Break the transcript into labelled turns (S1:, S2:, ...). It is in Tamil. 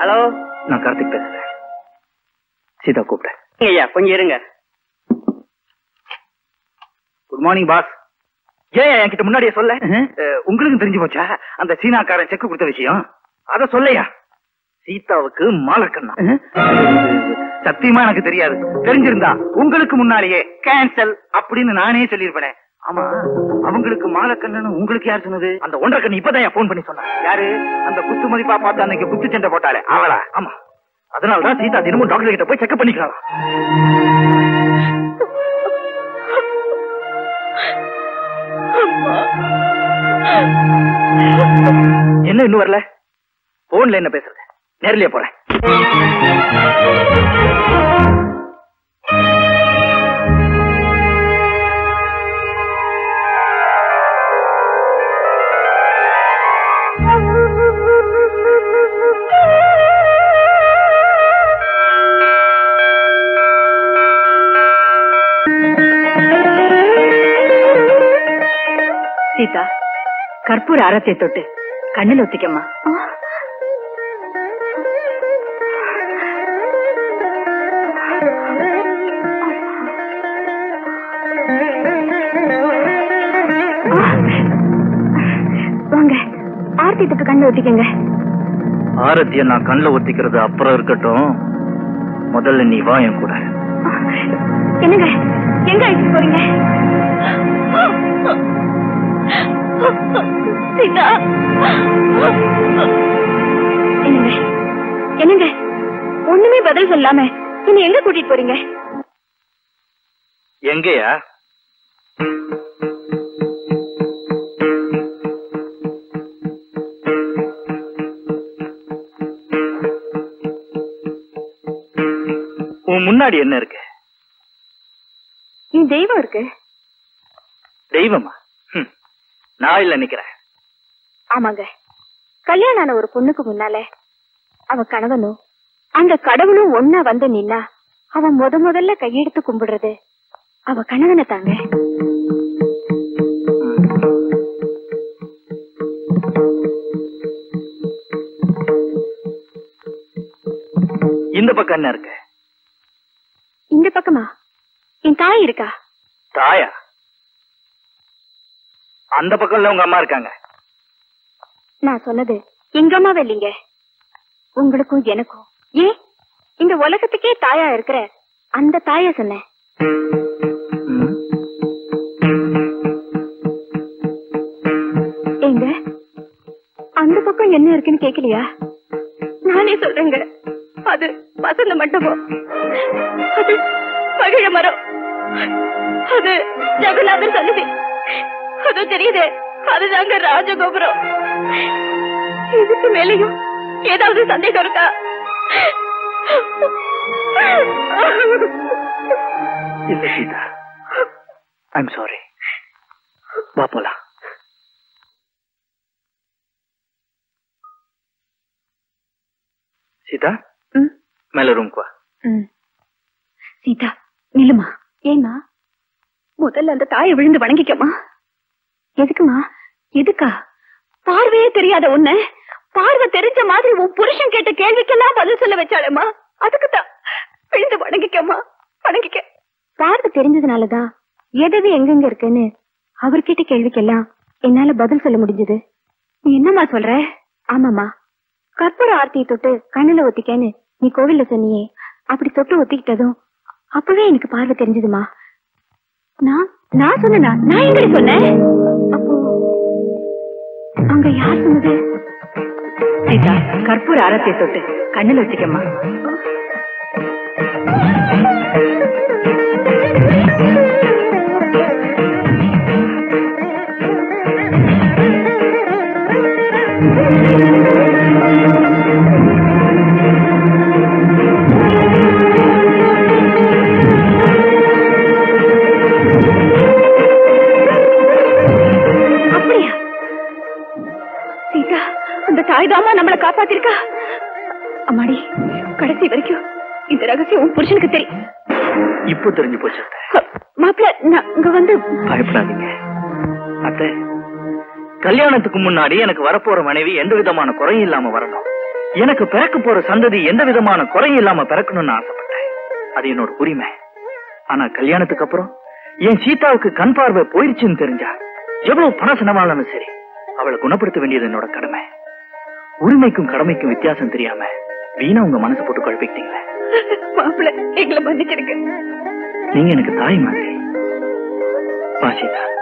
S1: ஹலோ
S2: நான் கார்த்திக் பேசுறேன் சீதா கூப்பிட்டேன்
S1: ஐயா கொஞ்சம் இருங்க
S2: குட் மார்னிங் பாஸ் ஏன் என்கிட்ட முன்னாடியே சொல்ல அஹ், உங்களுக்கு தெரிஞ்சு போச்சா அந்த சீனாக்காரன் செக் கொடுத்த விஷயம் அத சொல்லையா சீதாவுக்கு மாலக்கண்ணா சத்தியமா எனக்கு தெரியாது தெரிஞ்சிருந்தா உங்களுக்கு முன்னாலேயே கேன்சல் அப்படின்னு நானே சொல்லியிருப்பேன் ஆமா அவங்களுக்கு மாலக்கண்ணன் உங்களுக்கு யார் சொன்னது அந்த ஒன்றரை கண்ணு இப்பதான் போன் பண்ணி சொன்னா யாரு அந்த குத்து மதிப்பா பார்த்து அன்னைக்கு குத்து சண்டை போட்டாலே அவளா ஆமா அதனாலதான் சீதா தினமும் டாக்டர் கிட்ட போய் செக்அப் பண்ணிக்கலாம் என்ன இன்னும் வரல போன்ல என்ன பேசுறது நேர்லயே போறேன்
S3: சீதா கற்பூர ஆரத்தை தொட்டு கண்ணில் ஒத்திக்கம்மா
S4: வாங்க ஆர்த்தி தொட்டு கண்ணு ஒத்திக்கங்க
S2: ஆரத்திய நான் கண்ணுல ஒத்திக்கிறது அப்புறம் இருக்கட்டும் முதல்ல நீ வா என் கூட
S4: என்னங்க எங்க அழைச்சிட்டு போறீங்க சீதா என்னங்க என்னங்க ஒண்ணுமே பதில் சொல்லாம என்ன எங்க கூட்டிட்டு போறீங்க
S2: எங்கயா உன் முன்னாடி என்ன இருக்கு
S4: என் தெய்வம் இருக்கு
S2: தெய்வமா ஹம், நான் இல்ல நிக்கிறேன்
S4: ஆமாங்க கல்யாணம் ஆன ஒரு பொண்ணுக்கு முன்னால அவ கணவனும் அந்த கடவுளும் ஒன்னா வந்து நின்னா அவன் முத முதல்ல கையெடுத்து கும்பிடுறது அவ கணவனை தாங்க
S2: இந்த பக்கம் என்ன இருக்கு
S4: இந்த பக்கமா என் தாய் இருக்கா
S2: தாயா அந்த பக்கம்ல உங்க அம்மா இருக்காங்க
S4: நான் சொன்னது எங்க அம்மாவே இல்லைங்க உங்களுக்கும் எனக்கும் ஏன் இந்த உலகத்துக்கே தாயா இருக்கிற அந்த தாய சொன்னேன்
S2: ம்.
S4: ஏங்க அந்த பக்கம் என்ன இருக்குன்னு கேக்கலையா நானே சொல்றேங்க அது வசந்த மண்டபம் அது மகிழ மரம் அது ஜெகநாதர் சன்னதி அது தெரியுது அதுதாங்க ராஜகோபுரம் இதுக்கு மேலேயும் ஏதாவது சந்தேகம் இருக்கா
S2: இல்ல சீதா ஐம் சாரி வா போலாம் சீதா
S4: ம்.
S2: மேல ரூம்க்கு வா
S4: ம். சீதா நில்லுமா ஏமா முதல்ல அந்த தாயை விழுந்து வணங்கிக்கமா எதுக்குமா எதுக்கா பார்வையே தெரியாத உன்னை பார்வை தெரிஞ்ச மாதிரி உன் புருஷன் கேட்ட கேள்விக்கெல்லாம் பதில் சொல்ல வச்சாளேம்மா அதுக்குதான் விழுந்து வணங்கிக்கமா வணங்கிக்க பார்வை தெரிஞ்சதுனாலதான் எதது எங்கெங்க இருக்குன்னு அவர் கேட்ட கேள்விக்கெல்லாம் என்னால பதில் சொல்ல முடிஞ்சது நீ என்னம்மா சொல்ற ஆமாமா கற்பூர ஆர்த்தியை தொட்டு கண்ணுல ஒத்திக்கன்னு நீ கோவில்ல சொன்னியே அப்படி தொட்டு ஒத்திக்கிட்டதும் அப்பவே எனக்கு பார்வை தெரிஞ்சதுமா நான் நான் சொன்னனா நான் எங்க சொன்னேன் அப்போ அங்க யார் சொன்னது
S3: சீதா கற்பூர ஆரத்தை தொட்டு கண்ணில் வச்சுக்கம்மா
S4: அப்படியா சீதா அந்த தாய்தாமா நம்மள காப்பாத்திருக்கா அம்மாடி கடைசி வரைக்கும் இந்த ரகசியம் உன் புருஷனுக்கு தெரியும்
S2: இப்போ தெரிஞ்சு போச்சு அத்தை.
S4: மாப்பிள்ள நான் இங்க வந்து
S2: பயப்படாதீங்க அத்தை கல்யாணத்துக்கு முன்னாடி எனக்கு வரப்போற மனைவி எந்த விதமான குறையும் இல்லாம வரணும் எனக்கு பிறக்க போற சந்ததி எந்த விதமான குறையும் இல்லாம பிறக்கணும்னு ஆசைப்பட்டேன் அது என்னோட உரிமை ஆனா கல்யாணத்துக்கு அப்புறம் என் சீதாவுக்கு கண் பார்வை போயிருச்சுன்னு தெரிஞ்சா எவ்வளவு பணம் செலவானாலும் சரி அவளை குணப்படுத்த வேண்டியது என்னோட கடமை உரிமைக்கும் கடமைக்கும் வித்தியாசம் தெரியாம வீணா உங்க மனசு போட்டு குழப்பிக்கிட்டீங்களே
S4: மாப்பிள்ள எங்களை மன்னிச்சிருங்க
S2: நீங்க எனக்கு தாய் மாதிரி வா சீதா